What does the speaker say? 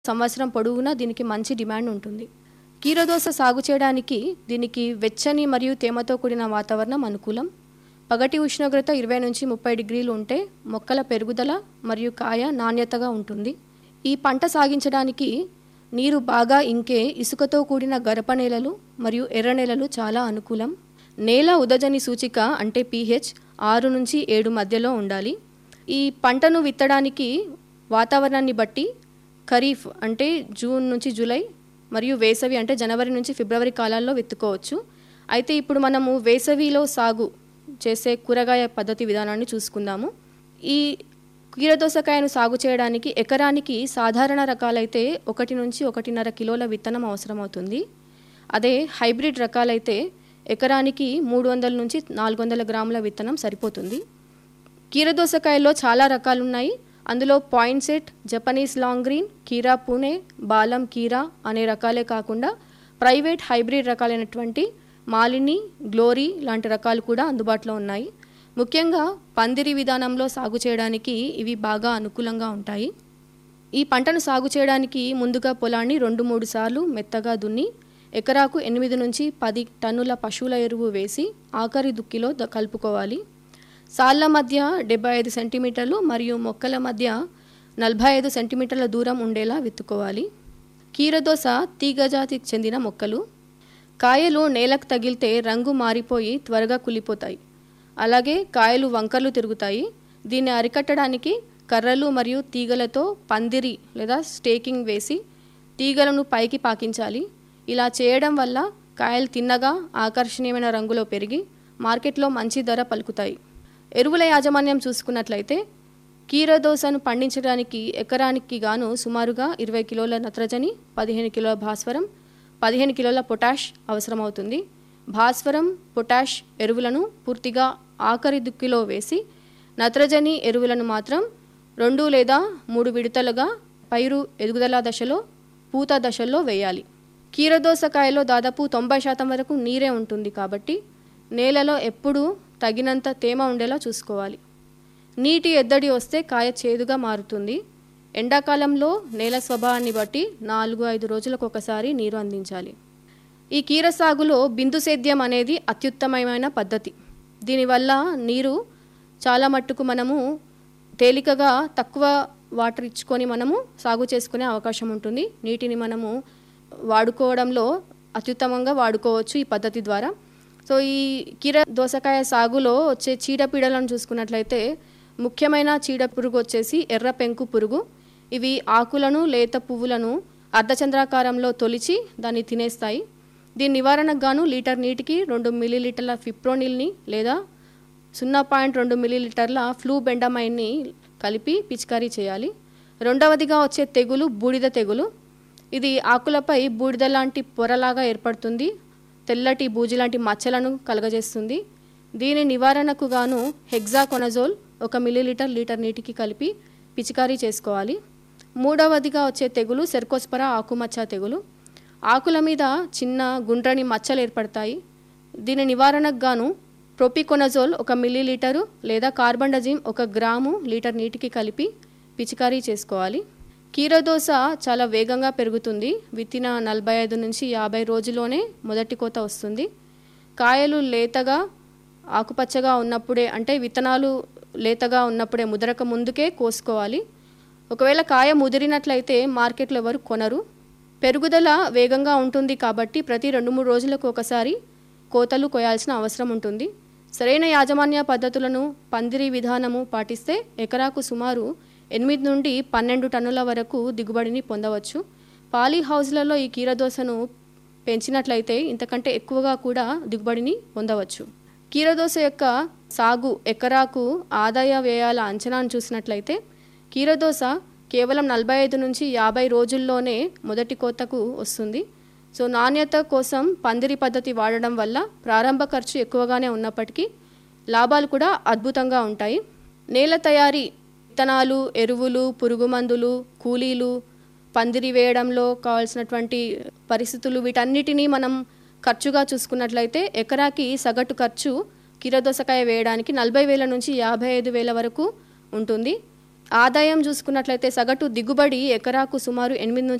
సంవత్సరం పొడవునా దీనికి మంచి డిమాండ్ ఉంటుంది కీరదోస సాగు చేయడానికి దీనికి వెచ్చని మరియు తేమతో కూడిన వాతావరణం అనుకూలం పగటి ఉష్ణోగ్రత ఇరవై నుంచి ముప్పై డిగ్రీలు ఉంటే మొక్కల పెరుగుదల మరియు కాయ నాణ్యతగా ఉంటుంది ఈ పంట సాగించడానికి నీరు బాగా ఇంకే ఇసుకతో కూడిన గరప నేలలు మరియు ఎర్ర నేలలు చాలా అనుకూలం నేల ఉదజని సూచిక అంటే పీహెచ్ ఆరు నుంచి ఏడు మధ్యలో ఉండాలి ఈ పంటను విత్తడానికి వాతావరణాన్ని బట్టి ఖరీఫ్ అంటే జూన్ నుంచి జూలై మరియు వేసవి అంటే జనవరి నుంచి ఫిబ్రవరి కాలాల్లో విత్తుకోవచ్చు అయితే ఇప్పుడు మనము వేసవిలో సాగు చేసే కూరగాయ పద్ధతి విధానాన్ని చూసుకుందాము ఈ కీరదోసకాయను సాగు చేయడానికి ఎకరానికి సాధారణ రకాలైతే ఒకటి నుంచి ఒకటిన్నర కిలోల విత్తనం అవసరమవుతుంది అదే హైబ్రిడ్ రకాలైతే ఎకరానికి మూడు వందల నుంచి నాలుగు వందల గ్రాముల విత్తనం సరిపోతుంది కీరదోసకాయల్లో చాలా రకాలు ఉన్నాయి అందులో Poinsett Japanese long green కీరా పూణే బాలం కీరా అనే రకాలే కాకుండా ప్రైవేట్ హైబ్రిడ్ రకాలైనటువంటి మాలిని గ్లోరీ లాంటి రకాలు కూడా అందుబాటులో ఉన్నాయి ముఖ్యంగా పందిరి విధానంలో సాగు చేయడానికి ఇవి బాగా అనుకూలంగా ఉంటాయి ఈ పంటను సాగు చేయడానికి ముందుగా పొలాన్ని రెండు మూడు సార్లు మెత్తగా దున్ని ఎకరాకు ఎనిమిది నుంచి పది టన్నుల పశువుల ఎరువు వేసి ఆఖరి దుక్కిలో ద- కలుపుకోవాలి సాళ్ళ మధ్య డెబ్బై ఐదు సెంటీమీటర్లు మరియు మొక్కల మధ్య నలభై ఐదు సెంటీమీటర్ల దూరం ఉండేలా విత్తుకోవాలి కీరదోస తీగజాతికి చెందిన మొక్కలు కాయలు నేలకు తగిలితే రంగు మారిపోయి త్వరగా కుళ్ళిపోతాయి అలాగే కాయలు వంకర్లు తిరుగుతాయి దీన్ని అరికట్టడానికి కర్రలు మరియు తీగలతో పందిరి లేదా స్టేకింగ్ వేసి తీగలను పైకి పాకించాలి ఇలా చేయడం వల్ల కాయలు తిన్నగా ఆకర్షణీయమైన రంగులో పెరిగి మార్కెట్లో మంచి ధర పలుకుతాయి ఎరువుల యాజమాన్యం చూసుకున్నట్లయితే కీరదోసను పండించడానికి ఎకరానికి గాను సుమారుగా ఇరవై కిలోల నత్రజని పదిహేను కిలోల భాస్వరం పదిహేను కిలోల పొటాష్ అవసరమవుతుంది భాస్వరం పొటాష్ ఎరువులను పూర్తిగా ఆఖరి దుక్కిలో వేసి నత్రజని ఎరువులను మాత్రం రెండు లేదా మూడు విడతలుగా పైరు ఎదుగుదల దశలో పూత దశల్లో వేయాలి కీరదోసకాయలో దాదాపు తొంభై శాతం వరకు నీరే ఉంటుంది కాబట్టి నేలలో ఎప్పుడూ తగినంత తేమ ఉండేలా చూసుకోవాలి నీటి ఎద్దడి వస్తే కాయ చేదుగా మారుతుంది ఎండాకాలంలో నేల స్వభావాన్ని బట్టి నాలుగు ఐదు రోజులకు ఒకసారి నీరు అందించాలి ఈ కీర సాగులో బిందు సేద్యం అనేది అత్యుత్తమమైన పద్ధతి దీనివల్ల నీరు చాలా మట్టుకు మనము తేలికగా తక్కువ వాటర్ ఇచ్చుకొని మనము సాగు చేసుకునే అవకాశం ఉంటుంది నీటిని మనము వాడుకోవడంలో అత్యుత్తమంగా వాడుకోవచ్చు ఈ పద్ధతి ద్వారా సో ఈ కీర దోసకాయ సాగులో వచ్చే చీడపీడలను చూసుకున్నట్లయితే ముఖ్యమైన చీడ పురుగు వచ్చేసి ఎర్ర పెంకు పురుగు ఇవి ఆకులను లేత పువ్వులను అర్ధచంద్రాకారంలో తొలిచి దాన్ని తినేస్తాయి దీని నివారణకు గాను లీటర్ నీటికి రెండు మిల్లీలీటర్ల ఫిప్రోనిల్ని లేదా సున్నా పాయింట్ రెండు మిల్లీలీటర్ల ఫ్లూ బెండమైన్ని కలిపి పిచికారీ చేయాలి రెండవదిగా వచ్చే తెగులు బూడిద తెగులు ఇది ఆకులపై బూడిద లాంటి పొరలాగా ఏర్పడుతుంది తెల్లటి బూజి లాంటి మచ్చలను కలగజేస్తుంది దీని నివారణకు గాను హెగ్జాకొనజోల్ ఒక మిల్లీలీటర్ లీటర్ నీటికి కలిపి పిచికారీ చేసుకోవాలి మూడవదిగా వచ్చే తెగులు సెర్కోస్పరా ఆకుమచ్చ తెగులు ఆకుల మీద చిన్న గుండ్రని మచ్చలు ఏర్పడతాయి దీని నివారణకు గాను ప్రొపికొనజోల్ ఒక మిల్లీలీటరు లేదా కార్బండజిమ్ ఒక గ్రాము లీటర్ నీటికి కలిపి పిచికారీ చేసుకోవాలి కీరదోస చాలా వేగంగా పెరుగుతుంది విత్తిన నలభై ఐదు నుంచి యాభై రోజుల్లోనే మొదటి కోత వస్తుంది కాయలు లేతగా ఆకుపచ్చగా ఉన్నప్పుడే అంటే విత్తనాలు లేతగా ఉన్నప్పుడే ముదరక ముందుకే కోసుకోవాలి ఒకవేళ కాయ ముదిరినట్లయితే మార్కెట్లో ఎవరు కొనరు పెరుగుదల వేగంగా ఉంటుంది కాబట్టి ప్రతి రెండు మూడు రోజులకు ఒకసారి కోతలు కొయాల్సిన అవసరం ఉంటుంది సరైన యాజమాన్య పద్ధతులను పందిరి విధానము పాటిస్తే ఎకరాకు సుమారు ఎనిమిది నుండి పన్నెండు టన్నుల వరకు దిగుబడిని పొందవచ్చు పాలీ హౌస్లలో ఈ కీరదోసను పెంచినట్లయితే ఇంతకంటే ఎక్కువగా కూడా దిగుబడిని పొందవచ్చు కీరదోస యొక్క సాగు ఎకరాకు ఆదాయ వ్యయాల అంచనాను చూసినట్లయితే కీరదోస కేవలం నలభై ఐదు నుంచి యాభై రోజుల్లోనే మొదటి కోతకు వస్తుంది సో నాణ్యత కోసం పందిరి పద్ధతి వాడడం వల్ల ప్రారంభ ఖర్చు ఎక్కువగానే ఉన్నప్పటికీ లాభాలు కూడా అద్భుతంగా ఉంటాయి నేల తయారీ విత్తనాలు ఎరువులు పురుగు మందులు కూలీలు పందిరి వేయడంలో కావాల్సినటువంటి పరిస్థితులు వీటన్నిటినీ మనం ఖర్చుగా చూసుకున్నట్లయితే ఎకరాకి సగటు ఖర్చు కీరదోసకాయ వేయడానికి నలభై వేల నుంచి యాభై ఐదు వేల వరకు ఉంటుంది ఆదాయం చూసుకున్నట్లయితే సగటు దిగుబడి ఎకరాకు సుమారు ఎనిమిది నుంచి